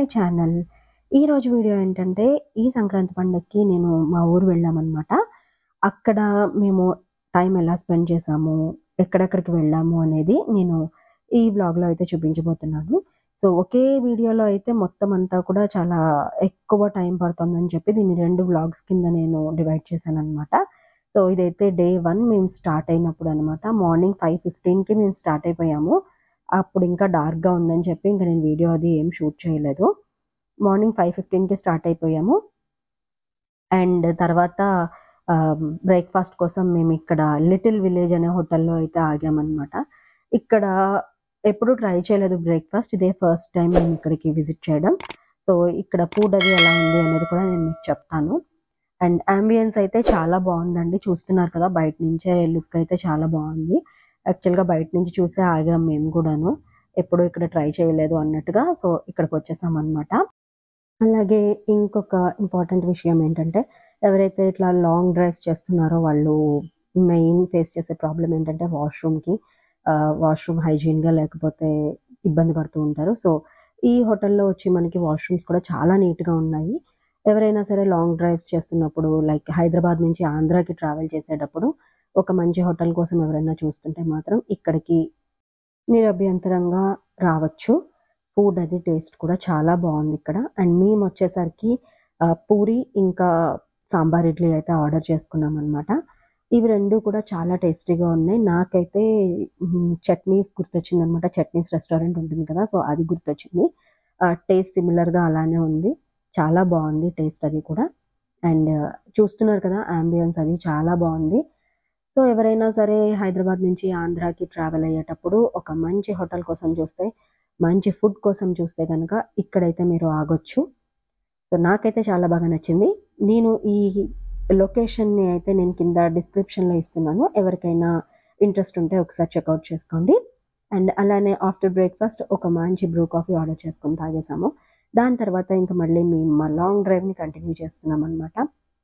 My channel. ఈరోజు video ఏంటంటే, ఈ సంక్రాంతి పండగకి నేను మా ఊరు వెళ్ళామనమాట. అక్కడ మేము టైం ఎలా స్పెండ్ చేశాము, ఎక్కడెక్కడికి వెళ్ళాము అనేది నేను ఈ వ్లాగ్‌లో అయితే చూపించబోతున్నాను. సో, ఒకే వీడియోలో అయితే మొత్తం అంతా కూడా చాలా ఎక్కువ టైం పడుతుందని చెప్పి దీన్ని 2 వ్లాగ్స్ కింద నేను డివైడ్ చేశాననమాట. సో, ఇదైతే డే 1 మేము స్టార్ట్ అయినప్పుడనమాట. మార్నింగ్ 5:15కి మేము స్టార్ట్ అయిపోయాము. అప్పుడు ఇంకా డార్క్‌గా ఉందని చెప్పి ఇంక నేను వీడియో అది ఏం షూట్ చేయలేదు. మార్నింగ్ 5:15కి స్టార్ట్ అయిపోయాము. అండ్ తర్వాత ఆహ్, బ్రేక్‌ఫాస్ట్ కోసం మేమిక్కడ 'లిటిల్ విలేజ్' అనే హోటల్‌లో అయితే ఆగామనమాట. ఇక్కడ ఎప్పుడూ ట్రై చేయలేదు బ్రేక్‌ఫాస్ట్. ఇదే ఫస్ట్ టైమ్ మేము ఇక్కడికి విజిట్ చేయడం. సో, ఇక్కడ ఫుడ్ అది ఎలా ఉంది అనేది కూడా నేను మీకు చెప్తాను. అండ్ యాంబియన్స్ అయితే చాలా బావుందండి. చూస్తున్నారు కదా! బయట నుంచే లుక్ అయితే చాలా బావుంది. యాక్చువల్‌గా బయట నుంచి చూసే ఆగాం మేము గూడాను. ఎప్పుడూ ఇక్కడ ట్రై చేయలేదు అన్నట్టుగా. సో, ఇక్కడికొచ్చేసామనమాట. అలాగే ఇంకొక ఇంపార్టెంట్ విషయం ఏంటంటే, ఎవరైతే ఇట్లా లాంగ్ డ్రైవ్స్ చేస్తున్నారో వాళ్ళు మెయిన్ ఫేస్ చేసే ప్రాబ్లమ్ ఏంటంటే వాష్‌రూమ్‌కి ఆహ్, వాష్‌రూమ్ హైజీన్‌గా లేకపోతే ఇబ్బంది పడుతూ ఉంటారు. సో, ఈ హోటల్‌లో వచ్చి మనకి వాష్‌రూమ్స్ కూడా చాలా నీట్‌గా ఉన్నాయి. ఎవరైనా సరే లాంగ్ డ్రైవ్స్ చేస్తున్నప్పుడు లైక్ హైదరాబాద్ నుంచి ఆంధ్రాకి ట్రావెల్ చేసేటప్పుడు ఒక మంచి హోటల్ కోసం ఎవరైనా చూస్తుంటే మాత్రం ఇక్కడికి నిరభ్యంతరంగా రావచ్చు. ఫుడ్ అది టేస్ట్ కూడా చాలా బావుందిక్కడ. అండ్ మేమొచ్చేసరికి ఆహ్, పూరి ఇంకా సాంబార్ ఇడ్లీ అయితే ఆర్డర్ చేసుకున్నామనమాట. ఇవి 2 కూడా చాలా టేస్టీగా ఉన్నాయి. నాకైతే హ్మ్, చట్నీస్ గుర్తొచ్చిందనమాట. చట్నీస్ రెస్టారెంట్ ఉంటుంది కదా! సో, అది గుర్తొచ్చింది. ఆహ్, టేస్ట్ సిమిలర్‌గా అలానే ఉంది. చాలా బావుంది టేస్ట్ అది కూడా. అండ్ చూస్తున్నారు కదా! యాంబియన్స్ అది చాలా బావుంది. సో, ఎవరైనా సరే హైదరాబాద్ నుంచి ఆంధ్రాకి ట్రావెల్ అయ్యేటప్పుడు ఒక మంచి హోటల్ కోసం చూస్తే, మంచి ఫుడ్ కోసం చూస్తే గనక ఇక్కడైతే మీరు ఆగొచ్చు. సో, నాకైతే చాలా బాగా నచ్చింది. నేను ఈ లొకేషన్‌ని అయితే నేను కింద డిస్క్రిప్షన్‌లో ఇస్తున్నాను. ఎవరికైనా ఇంట్రెస్ట్ ఉంటే ఒకసారి చెకౌట్ చేసుకోండి. అండ్ అలానే ఆఫ్టర్ బ్రేక్‌ఫాస్ట్ ఒక మంచి బ్రూ కాఫీ ఆర్డర్ చేసుకొని తాగేసాము. దాని తర్వాత ఇంక మళ్ళీ మేము మా లాంగ్ డ్రైవ్‌ని కంటిన్యూ చేస్తున్నామనమాట.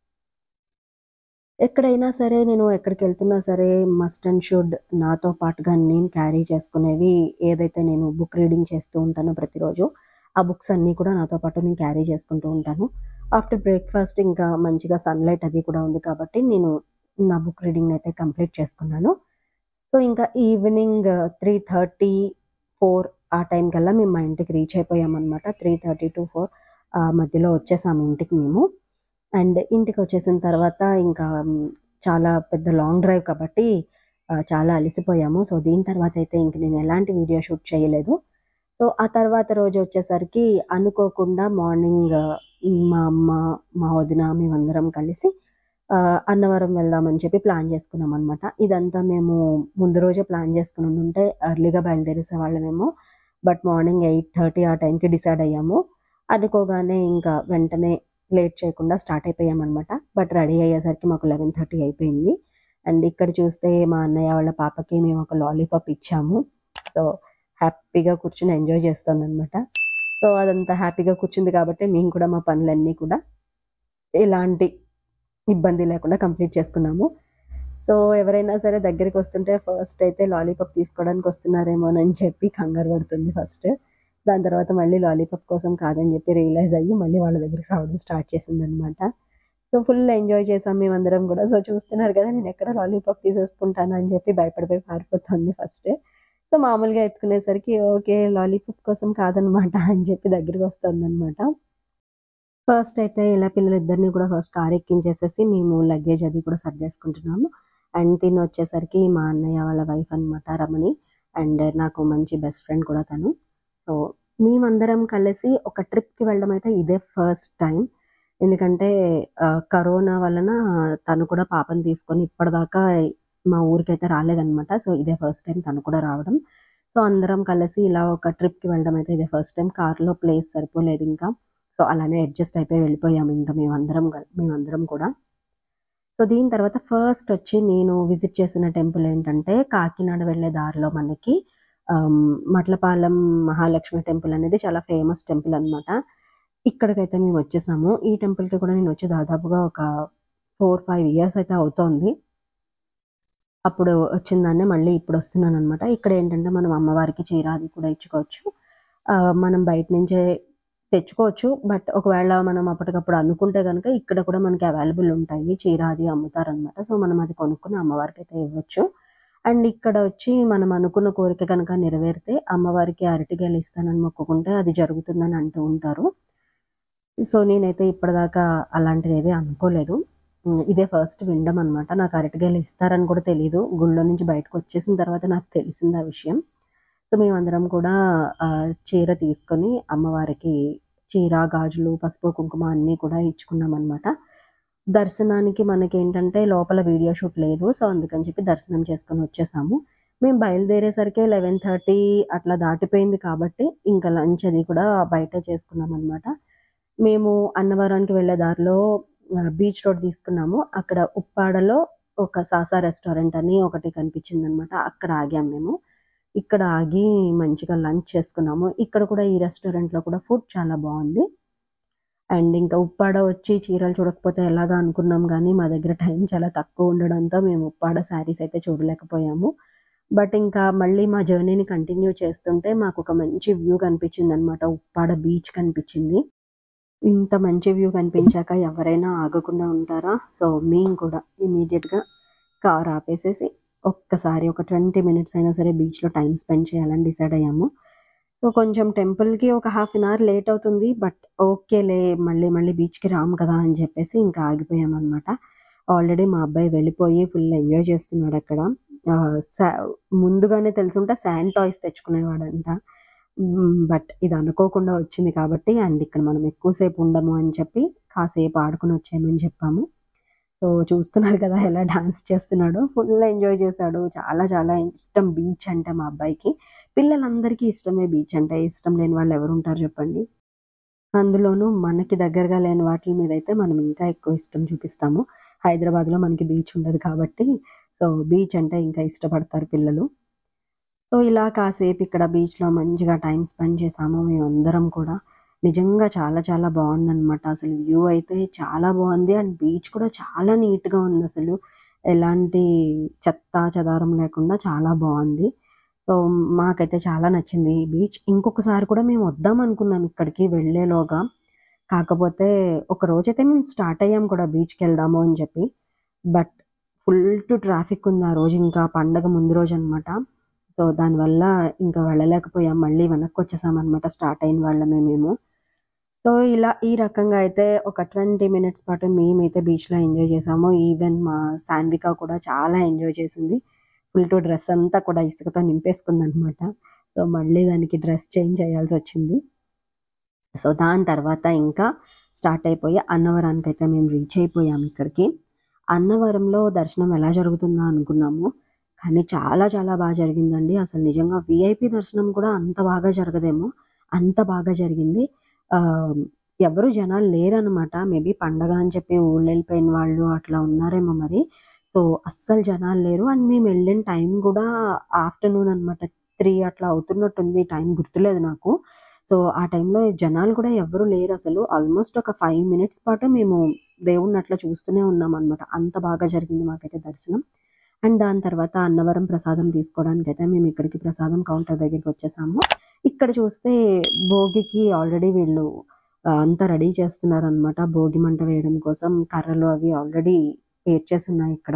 ఎక్కడైనా సరే నేను ఎక్కడికెళ్తున్నా సరే మస్ట్ అండ్ షుడ్ నాతో పాటుగా నేను క్యారీ చేసుకునేవి ఏదైతే నేను బుక్ రీడింగ్ చేస్తూ ఉంటానో ప్రతిరోజు, ఆ బుక్స్ అన్నీ కూడా నాతో పాటు నేను క్యారీ చేసుకుంటూ ఉంటాను. ఆఫ్టర్ బ్రేక్‌ఫాస్ట్ ఇంకా మంచిగా సన్‌లైట్ అది కూడా ఉంది కాబట్టి నేను నా బుక్ రీడింగ్‌నయితే కంప్లీట్ చేసుకున్నాను. సో, ఇంకా ఈవినింగ్ 3:30, 4 ఆ టైంకల్లా మేము మా ఇంటికి రీచ్ అయిపోయామనమాట. 3:30-4 ఆ మధ్యలో వచ్చేసాము ఇంటికి మేము. అండ్ ఇంటికొచ్చేసిన తర్వాత ఇంకా హ్మ్, చాలా పెద్ద లాంగ్ డ్రైవ్ కాబట్టి ఆహ్, చాలా అలిసిపోయాము. సో, దీని తర్వాతయితే ఇంక నేను ఎలాంటి వీడియో షూట్ చేయలేదు. సో, ఆ తర్వాత రోజు వచ్చేసరికి అనుకోకుండా మార్నింగ్ మా అమ్మ, మా వదిన మేమందరం కలిసి ఆహ్, అన్నవరం వెళ్దామని చెప్పి ప్లాన్ చేసుకున్నామనమాట. ఇదంతా మేము ముందు రోజే ప్లాన్ చేసుకొని ఉండుంటే ఎర్లీగా బయలుదేరేసేవాళ్ళమేమో. బట్ మార్నింగ్ 8:30 ఆ టైంకి డిసైడ్ అయ్యాము. అనుకోగానే ఇంకా వెంటనే లేట్ చేయకుండా స్టార్ట్ అయిపోయామనమాట. బట్ రెడీ అయ్యేసరికి మాకు 11:30 అయిపోయింది. అండ్ ఇక్కడ చూస్తే మా అన్నయ్య వాళ్ళ పాపకి మేము ఒక లాలీపాప్ ఇచ్చాము. సో, హ్యాపీగా కూర్చొని ఎంజాయ్ చేస్తోందనమాట. సో, అదంతా హ్యాపీగా కూర్చుంది కాబట్టి మేము కూడా మా పనులన్నీ కూడా ఎలాంటి ఇబ్బంది లేకుండా కంప్లీట్ చేసుకున్నాము. సో, ఎవరైనా సరే దగ్గరికొస్తుంటే ఫస్ట్ అయితే లాలీపాప్ తీసుకోవడానికి వస్తున్నారేమోనని చెప్పి కంగారు పడుతుంది ఫస్ట్. దాని తర్వాత మళ్ళీ లాలీపాప్ కోసం కాదని చెప్పి రియలైజ్ అయ్యి మళ్ళీ వాళ్ళ దగ్గరికి రావడం స్టార్ట్ చేసిందనమాట. సో, ఫుల్ ఎంజాయ్ చేసాం మేమందరం కూడా. సో, చూస్తున్నారు కదా! నేనెక్కడ లాలీపాప్ తీసేసుకుంటానా అని చెప్పి భయపడిపోయి పారిపోతుంది ఫస్ట్. సో, మామూలుగా ఎత్తుకునేసరికి ఓకే. లాలీపాప్ కోసం కాదనమాట అని చెప్పి దగ్గరికొస్తోందనమాట. ఫస్ట్ అయితే ఇలా పిల్లలిద్దరిని కూడా ఫస్ట్ కార్ ఎక్కించేసేసి మేము లగేజ్ అది కూడా సర్దేసుకుంటున్నాము. అండ్ తినొచ్చేసరికి మా అన్నయ్య వాళ్ళ వైఫ్ అనమాట రమణి. అండ్ నాకు మంచి బెస్ట్ ఫ్రెండ్ కూడా తను. సో, మేమందరం కలిసి ఒక ట్రిప్‌కి వెళ్ళడం అయితే ఇదే ఫస్ట్ టైమ్. ఎందుకంటే ఆహ్, కరోనా వలన తను కూడా పాపని తీసుకొని ఇప్పటిదాకా మా ఊరికైతే రాలేదనమాట. సో, ఇదే ఫస్ట్ టైమ్ తను కూడా రావడం. సో, అందరం కలిసి ఇలా ఒక ట్రిప్‌కి వెళ్ళడం అయితే ఇదే ఫస్ట్ టైమ్. కార్‌లో ప్లేస్ సరిపోలేదింకా. సో, అలానే అడ్జస్ట్ అయిపోయి వెళ్ళిపోయాము ఇంక మేమందరం గ మేమందరం కూడా. సో, దీని తర్వాత ఫస్ట్ వచ్చి నేను విజిట్ చేసిన టెంపుల్ ఏంటంటే కాకినాడ వెళ్ళే దారిలో మనకి ఆహ్, మట్లపాలెం మహాలక్ష్మి టెంపుల్ అనేది చాలా ఫేమస్ టెంపుల్ అనమాట. ఇక్కడికైతే మేము వచ్చేసాము. ఈ టెంపుల్‌కి కూడా నేను వచ్చి దాదాపుగా ఒక 4, 5 ఇయర్స్ అయితే అవుతోంది. అప్పుడు వచ్చినదాన్నే మళ్ళీ ఇప్పుడొస్తున్నాననమాట. ఇక్కడేంటంటే మనం అమ్మవారికి చీర అది కూడా ఇచ్చుకోవచ్చు. ఆహ్, మనం బయట నుంచే తెచ్చుకోవచ్చు. బట్ ఒకవేళ మనం అప్పటికప్పుడు అనుకుంటే గనక ఇక్కడ కూడా మనకి అవైలబుల్ ఉంటాయి. చీర అది అమ్ముతారనమాట. సో, మనం అది కొనుక్కొని అమ్మవారికైతే ఇవ్వచ్చు. అండ్ ఇక్కడ వచ్చి మనం అనుకున్న కోరిక గనక నెరవేరితే అమ్మవారికి అరటికాయలు ఇస్తానని మొక్కుకుంటే అది జరుగుతుందని అంటూ ఉంటారు. సో, నేనైతే ఇప్పటిదాకా అలాంటిదేది అనుకోలేదు. హ్మ్. ఇదే ఫస్ట్ వినడం అనమాట. నాకు అరటికాయలు ఇస్తారని కూడా తెలీదు. గుళ్ళో నుంచి బయటకొచ్చేసిన తర్వాత నాకు తెలిసింది ఆ విషయం. సో, మేమందరం కూడా ఆహ్, చీర తీసుకొని అమ్మవారికి చీర, గాజులు, పసుపు, కుంకుమ అన్నీ కూడా ఇచ్చుకున్నామనమాట. దర్శనానికి మనకేంటంటే లోపల వీడియో షూట్ లేదు. సో, అందుకని చెప్పి దర్శనం చేసుకొని వచ్చేసాము. మేము బయలుదేరేసరికే 11:30 అట్లా దాటిపోయింది కాబట్టి ఇంకా లంచ్ అది కూడా బయటే చేసుకున్నామనమాట. మేము అన్నవరానికి వెళ్ళే దారిలో ఆహ్, బీచ్ రోడ్ తీసుకున్నాము. అక్కడ ఉప్పాడలో ఒక సాసా రెస్టారెంట్ అని ఒకటి కనిపించిందనమాట. అక్కడ ఆగాం మేము. ఇక్కడ ఆగి మంచిగా లంచ్ చేసుకున్నాము. ఇక్కడ కూడా ఈ రెస్టారెంట్‌లో కూడా ఫుడ్ చాలా బావుంది. అండ్ ఇంకా ఉప్పాడ వచ్చి చీరలు చూడకపోతే ఎలాగా అనుకున్నాం గానీ, మా దగ్గర టైం చాలా తక్కువ ఉండడంతో మేము ఉప్పాడ శారీస్ అయితే చూడలేకపోయాము. బట్ ఇంకా మళ్ళీ మా జర్నీని కంటిన్యూ చేస్తుంటే మాకొక మంచి వ్యూ కనిపించిందనమాట. ఉప్పాడ బీచ్ కనిపించింది. ఇంత మంచి వ్యూ కనిపించాక ఎవరైనా ఆగకుండా ఉంటారా? సో, మేము కూడా ఇమ్మీడియేట్‌గా కార్ ఆపేసేసి ఒక్కసారి ఒక 20 మినిట్స్ అయినా సరే బీచ్‌లో టైమ్ స్పెండ్ చేయాలని డిసైడ్ అయ్యాము. సో, కొంచెం టెంపుల్‌కి ఒక హాఫ్ ఎన్ అవర్ లేట్ అవుతుంది. బట్ ఓకేలే మళ్ళీ మళ్ళీ బీచ్‌కి రాము కదా! అని చెప్పేసి ఇంకా ఆగిపోయామనమాట. ఆల్రెడీ మా అబ్బాయి వెళ్ళిపోయి ఫుల్ ఎంజాయ్ చేస్తున్నాడక్కడ. ఆహ్, సా ముందుగానే తెలుసుంటే శాండ్ టాయ్స్ తెచ్చుకునేవాడంట. హ్మ్. బట్ ఇది అనుకోకుండా వచ్చింది కాబట్టి అండ్ ఇక్కడ మనం ఎక్కువ సేపు ఉండము అని చెప్పి కాసేపు ఆడుకొని వచ్చేయమని చెప్పాము. సో, చూస్తున్నారు కదా! ఎలా డాన్స్ చేస్తున్నాడో. ఫుల్ ఎంజాయ్ చేశాడు. చాలా చాలా ఇష్టం బీచ్ అంటే మా అబ్బాయికి. పిల్లలందరికీ ఇష్టమే బీచ్ అంటే. ఇష్టం లేని వాళ్ళు ఎవరుంటారు చెప్పండి? అందులోనూ మనకి దగ్గరగా లేని వాటిల మీదైతే మనం ఇంకా ఎక్కువ ఇష్టం చూపిస్తాము. హైదరాబాద్‌లో మనకి బీచ్ ఉండదు కాబట్టి సో, బీచ్ అంటే ఇంకా ఇష్టపడతారు పిల్లలు. సో, ఇలా కాసేపు ఇక్కడ బీచ్‌లో మంచిగా టైమ్ స్పెండ్ చేశాము మేమందరం కూడా. నిజంగా చాలా చాలా బావుందనమాట. అసలు వ్యూ అయితే చాలా బావుంది. అండ్ బీచ్ కూడా చాలా నీట్‌గా ఉందసలు. ఎలాంటి చెత్తా చెదారం లేకుండా చాలా బావుంది. సో, మాకైతే చాలా నచ్చింది ఈ బీచ్. ఇంకొకసారి కూడా మేము వద్దాం అనుకున్నాం ఇక్కడికి వెళ్ళేలోగా. కాకపోతే ఒకరోజైతే మేము స్టార్ట్ అయ్యాం కూడా బీచ్‌కెళ్దాము అని చెప్పి. బట్ ఫుల్ టు ట్రాఫిక్ ఉంది ఆ రోజు ఇంకా పండగ ముందు రోజనమాట. సో, దానివల్ల ఇంకా వెళ్ళలేకపోయాం. మళ్ళీ వెనక్కొచ్చేసామనమాట స్టార్ట్ అయిన వాళ్ళమే మేము. సో, ఇలా ఈ రకంగా అయితే ఒక 20 మినిట్స్ పాటు మేమైతే బీచ్‌లో ఎంజాయ్ చేశాము. ఈవెన్ మా సాన్విక కూడా చాలా ఎంజాయ్ చేసింది. ఫుల్ టు డ్రెస్ అంతా కూడా ఇసుకతో నింపేసుకుందనమాట. సో, మళ్ళీ దానికి డ్రెస్ చేంజ్ చేయాల్సొచ్చింది. సో, దాని తర్వాత ఇంకా స్టార్ట్ అయిపోయి అన్నవరానికైతే మేము రీచ్ అయిపోయాము ఇక్కడికి. అన్నవరంలో దర్శనం ఎలా జరుగుతుందా అనుకున్నాము. కానీ చాలా చాలా బా జరిగిందండి. అసలు నిజంగా వీఐపీ దర్శనం కూడా అంత బాగా జరగదేమో. అంత బాగా జరిగింది. ఆహ్, ఎవరు జనాలు లేరనమాట. మేబీ పండగ అని చెప్పి ఊళ్ళెళ్ళిపోయిన వాళ్ళు అట్లా ఉన్నారేమో మరి. సో, అస్సలు జనాలు లేరు. అండ్ మేము వెళ్ళిన టైం కూడా ఆఫ్టర్‌నూన్ అనమాట. 3 అట్లా అవుతున్నట్టుంది. టైం గుర్తులేదు నాకు. సో, ఆ టైంలో జనాలు కూడా ఎవ్వరు లేరసలు. ఆల్మోస్ట్ ఒక 5 మినిట్స్ పాటు మేము దేవుడిని అట్లా చూస్తూనే ఉన్నామనమాట. అంత బాగా జరిగింది మాకైతే దర్శనం. అండ్ దాని తర్వాత అన్నవరం ప్రసాదం తీసుకోవడానికైతే మేము ఇక్కడికి ప్రసాదం కౌంటర్ దగ్గరికొచ్చేసాము. ఇక్కడ చూస్తే భోగికి ఆల్రెడీ వీళ్ళు ఆహ్, అంతా రెడీ చేస్తున్నారనమాట. భోగి మంట వేయడం కోసం కర్రలు అవి ఆల్రెడీ పేర్చేసున్నాయి ఇక్కడ.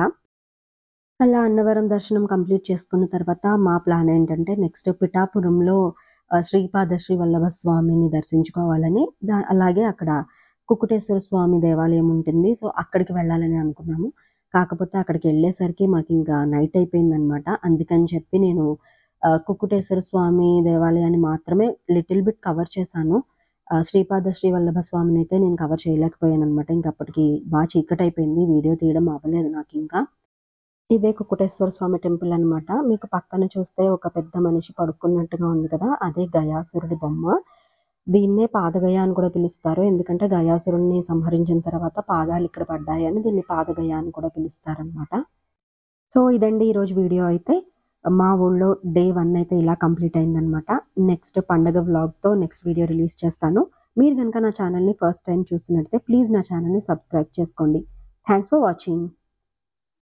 అలా అన్నవరం దర్శనం కంప్లీట్ చేసుకున్న తర్వాత మా ప్లాన్ ఏంటంటే నెక్స్ట్ పిఠాపురంలో ఆహ్, శ్రీపాద శ్రీ వల్లభ స్వామిని దర్శించుకోవాలని దా అలాగే అక్కడ కుక్కుటేశ్వర స్వామి దేవాలయం ఉంటుంది. సో, అక్కడికి వెళ్ళాలని అనుకున్నాము. కాకపోతే అక్కడికెళ్ళేసరికి మాకింకా నైట్ అయిపోయిందనమాట. అందుకని చెప్పి నేను ఆహ్, కుక్కుటేశ్వర స్వామి దేవాలయాన్ని మాత్రమే లిటిల్ బిట్ కవర్ చేశాను. ఆహ్, శ్రీపాద శ్రీ వల్లభ స్వామినైతే నేను కవర్ చేయలేకపోయాననమాట. ఇంక అప్పటికి బా చీకటయిపోయింది. వీడియో తీయడం అవ్వలేదు నాకింకా. ఇదే కుక్కుటేశ్వర స్వామి టెంపుల్ అనమాట. మీకు పక్కన చూస్తే ఒక పెద్ద మనిషి పడుకున్నట్టుగా ఉంది కదా! అదే గయాసురుడి బొమ్మ. దీన్నే పాదగయ అని కూడా పిలుస్తారు. ఎందుకంటే గయాసురుడిని సంహరించిన తర్వాత పాదాలు ఇక్కడ పడ్డాయని దీన్ని పాదగయ అని కూడా పిలుస్తారనమాట. సో, ఇదండి ఈరోజు వీడియో అయితే. మా ఊళ్ళో డే 1 అయితే ఇలా కంప్లీట్ అయిందనమాట. నెక్స్ట్ పండగ వ్లాగ్‌తో నెక్స్ట్ వీడియో రిలీజ్ చేస్తాను. మీరు గనుక నా ఛానెల్‌ని ఫస్ట్ టైమ్ చూస్తున్నట్టయితే ప్లీజ్ నా ఛానెల్‌ని సబ్స్క్రైబ్ చేసుకోండి. Thanks for watching.